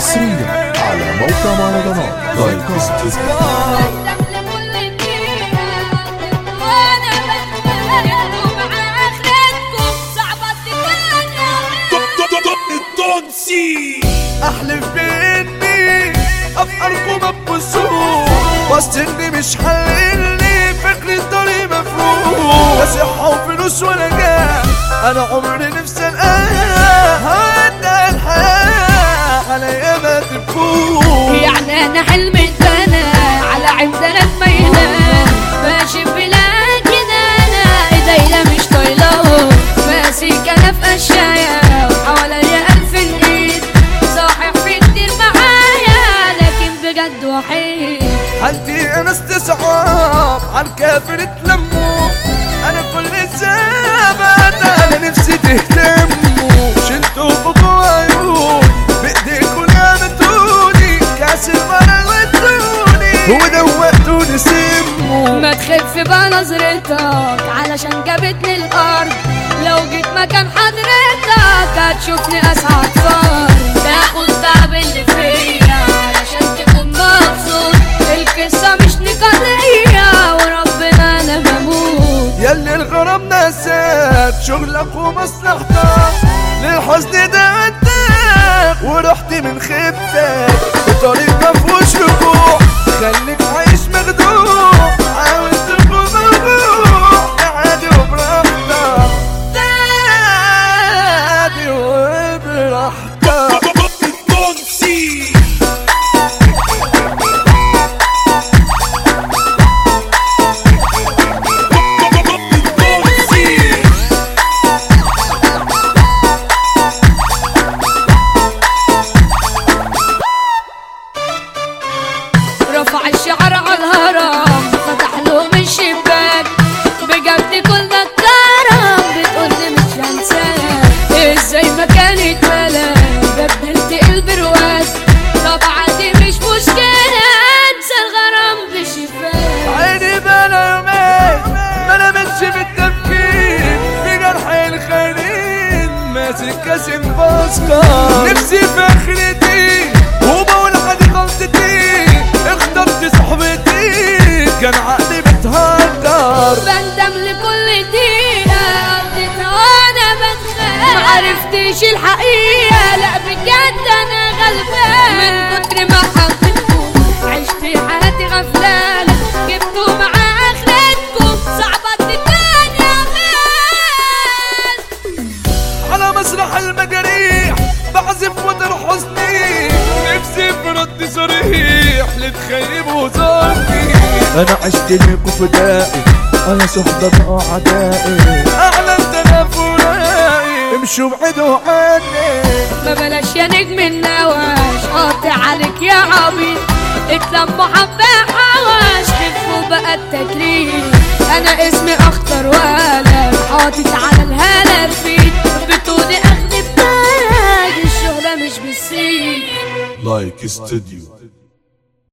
حصريا على موقع مهرجانات لايك احلف باني افقركم ابوسوه وسط اني مش حللني فكر الطريق مفروض لا صحة وفلوس ولا جاه انا عمري نفسي القاها هدى الحياة عليا ما تبكون يعني انا حلم اتبنى على عمدانك ميلان ماشي بلا كده انا ايديا مش طايله ماسك انا في اشياء وحواليا الف ايد صاحب في كتير معايا لكن بجد وحيد حالتي انا استصعاب عن كافر اتلموا انا كل زمان انا نفسي تهتموا شلتوا بقوا عيون بايديكوا نامتوني كاس المرة ودوني ودوقتوني سموا ما تخف بقى نظرتك علشان جابتني الارض لو جيت مكان حضرتك هتشوفني اسعد فرد تاخد تعب اللي فيا علشان تكون مبسوط القصه مش نقديه وربنا انا بموت ياللي الغرام نسيت شغلك ومصلحتك للحزن ده وداك ورحت من خيبتك الطريق مفهوش رجوع خليك عايش مخدوع حاول تكون موجوع عادي وبراحتك عادي وبراحتك رفع الشعر على الهرم فتح له من شباك بجد كل ده الكرم بتقولي مش هنساك ازاي ما كانت ملا بدلت البرواز طبعا دي مش مشكلة انسى الغرام بشفاك عيني بلا يومين ما نامتش بالتفكير في جرح الخليل ماسك كاسم باسكار نفسي في اخرتي وبقول حد غلطتي اخترت صحبتي كان عقلي بتهدر بندم لكل دقيقة قضيتها وانا بتخيل معرفتش الحقيقة لا بجد انا غلبان من كتر ما حبيتكم عشت حياتي غفلانة جبتوا مع اخرتكم صعبة تكون يا غال على مسرح المجاريح بعزف وتر حزني نفسي في رد صريح لتخيب وزارتي انا عشت لكم فدائي انا صحبة اعدائي اعلنت انا فراقي امشوا بعدوا عني ما بلاش يا نجم النواش قاطع عليك يا عبيط اتلموا حبة حواش خفوا بقى التكريم انا اسمي اخطر ولا حاطط على الهلا فيك بتقولي اخد بتاج الشغلة مش بالسيف لايك استوديو